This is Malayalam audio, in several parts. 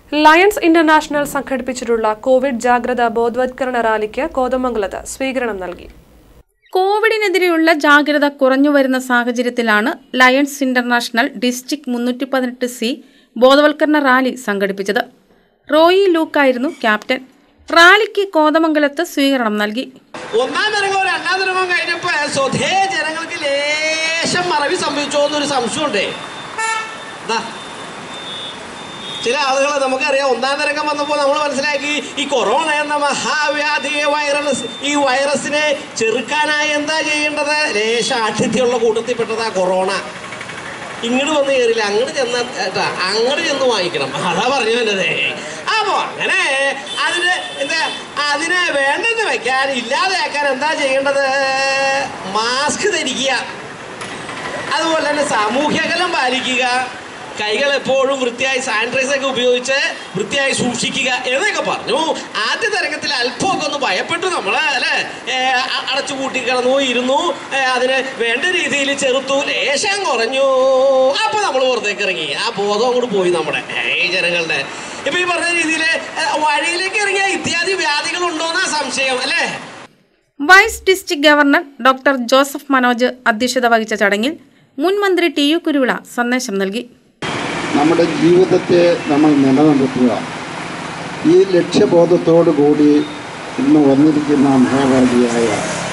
ലയൺസ് ഇന്റർനാഷണൽ സംഘടിപ്പിച്ചിട്ടുള്ള കോവിഡ് ജാഗ്രത ബോധവത്കരണ റാലിക്ക് കോതമംഗലത്ത് സ്വീകരണം നൽകി കോവിഡിനെതിരെയുള്ള ജാഗ്രത കുറഞ്ഞു വരുന്ന സാഹചര്യത്തിലാണ് ലയൺസ് ഇന്റർനാഷണൽ ഡിസ്ട്രിക്ട് മുന്നൂറ്റി പതിനെട്ട് സി ബോധവൽക്കരണ റാലി സംഘടിപ്പിച്ചത് റോയി ലൂക്കായിരുന്നു ക്യാപ്റ്റൻ റാലിക്ക് കോതമംഗലത്ത് സ്വീകരണം നൽകി ഒന്നാം തരംഗവും രണ്ടാം തരംഗവും കഴിഞ്ഞപ്പോ സ്വധേ ജനങ്ങൾക്ക് ലേശം മറവി സംഭവിച്ചോ എന്നൊരു സംശയമുണ്ടേ ദാ, ചില ആളുകൾ നമുക്കറിയാം ഒന്നാം തരംഗം വന്നപ്പോൾ നമ്മൾ മനസ്സിലാക്കി ഈ കൊറോണ എന്ന മഹാവ്യാധിയെ വൈറസ് ഈ വൈറസിനെ ചെറുക്കാനായി എന്താ ചെയ്യേണ്ടത് ലേശ ആഠിത്യമുള്ള കൂട്ടത്തിൽപ്പെട്ടതാ കൊറോണ ഇങ്ങോട്ട് വന്ന് കയറില്ല അങ്ങോട്ട് ചെന്ന ഏട്ടാ അങ്ങോട്ട് ചെന്ന് വാങ്ങിക്കണം അതാ പറഞ്ഞു വന്നത് അപ്പോ അങ്ങനെ അതിന് എന്താ അതിനെ വേണ്ടെന്ന് വെക്കാൻ ഇല്ലാതെയാക്കാൻ എന്താ ചെയ്യേണ്ടത് മാസ്ക് ധരിക്കുക അതുപോലെ തന്നെ സാമൂഹ്യ അകലം പാലിക്കുക കൈകൾ എപ്പോഴും വൃത്തിയായി സാനിറ്റൈസർ ഒക്കെ ഉപയോഗിച്ച് വൃത്തിയായി സൂക്ഷിക്കുക എന്നൊക്കെ പറഞ്ഞു ആദ്യ തരംഗത്തിൽ അല്പമൊക്കെ ഒന്ന് ഭയപ്പെട്ടു നമ്മൾ അല്ലേ ഏ, അ- അടച്ചു പൂട്ടി കിടന്നു ഇരുന്നു ഏ, അതിന് വേണ്ട രീതിയിൽ ചെറുത്തു ലേശം കുറഞ്ഞു അപ്പൊ നമ്മൾ പുറത്തേക്ക് ഇറങ്ങി ആ ബോധം അങ്ങോട്ട് പോയി നമ്മുടെ ഏ, ഈ ജനങ്ങളുടെ ഇപ്പൊ ഈ പറഞ്ഞ രീതിയിൽ വഴിയിലേക്ക് ഇറങ്ങിയ ഇത്യാദി വ്യാധികൾ ഉണ്ടോന്നാ സംശയം അല്ലേ vice district governor doctor Joseph Manoj അധ്യക്ഷത വഹിച്ച ചടങ്ങിൽ മുൻ മന്ത്രി ടി യു കുരുവിള സന്ദേശം നൽകി നമ്മുടെ ജീവിതത്തെ നമ്മൾ നിലനിർത്തുക ഈ ലക്ഷ്യബോധത്തോടു കൂടി ഇന്ന് വന്നിരിക്കുന്ന മഹാഭാരിയായ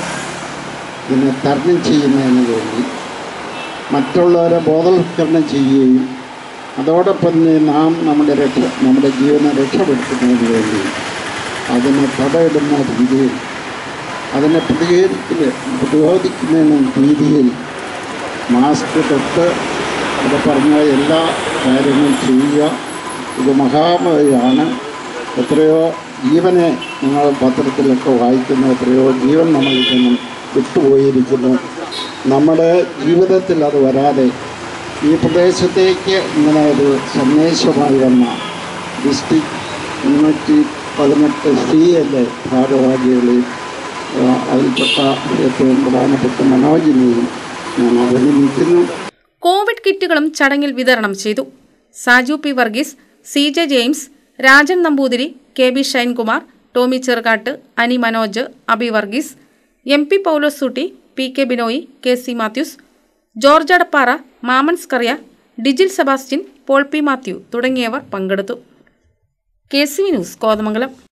ഇതിനെ തരണം ചെയ്യുന്നതിന് വേണ്ടി മറ്റുള്ളവരെ ബോധവൽക്കരണം ചെയ്യുകയും അതോടൊപ്പം തന്നെ നാം നമ്മുടെ രക്ഷ നമ്മുടെ ജീവനെ രക്ഷപ്പെടുത്തുന്നതിന് വേണ്ടി അതിനെ തടയിടുന്ന രീതിയിൽ അതിനെ പ്രതികരിക്കുന്ന പ്രതിരോധിക്കുന്നതിന് രീതിയിൽ മാസ്ക് തൊട്ട് ഇത് പറഞ്ഞ എല്ലാ കാര്യങ്ങളും ചെയ്യുക ഇത് മഹാമാരിയാണ് എത്രയോ ജീവനെ നിങ്ങൾ പത്രത്തിലൊക്കെ വായിക്കുന്നു എത്രയോ ജീവൻ നമ്മളിൽ നിന്നും വിട്ടുപോയിരിക്കുന്നു നമ്മുടെ ജീവിതത്തിൽ അത് വരാതെ ഈ പ്രദേശത്തേക്ക് ഇങ്ങനെ ഒരു സന്ദേശമായി വന്ന ഡിസ്ട്രിക്ട് മുന്നൂറ്റി പതിനെട്ട് സി എല്ലെ ഭാരവാഹികളെയും ആ, അതിൽപ്പെട്ട ഏറ്റവും പ്രധാനപ്പെട്ട മനോജിനെയും ഞാൻ അഭിനന്ദിക്കുന്നു കോവിഡ് കിറ്റുകളും ചടങ്ങിൽ വിതരണം ചെയ്തു Saju P Varghese C J James Rajan Namboothiri K B Shinekumar Tomy Cherukattu Ani Manoj Abi Varghese M P Paulose Sooty P K Binoy K C Mathews George Adappara Maman Scaria Dijil Sebastian Paul P Mathew തുടങ്ങിയവർ പങ്കെടുത്തു K C V news Kothamangalam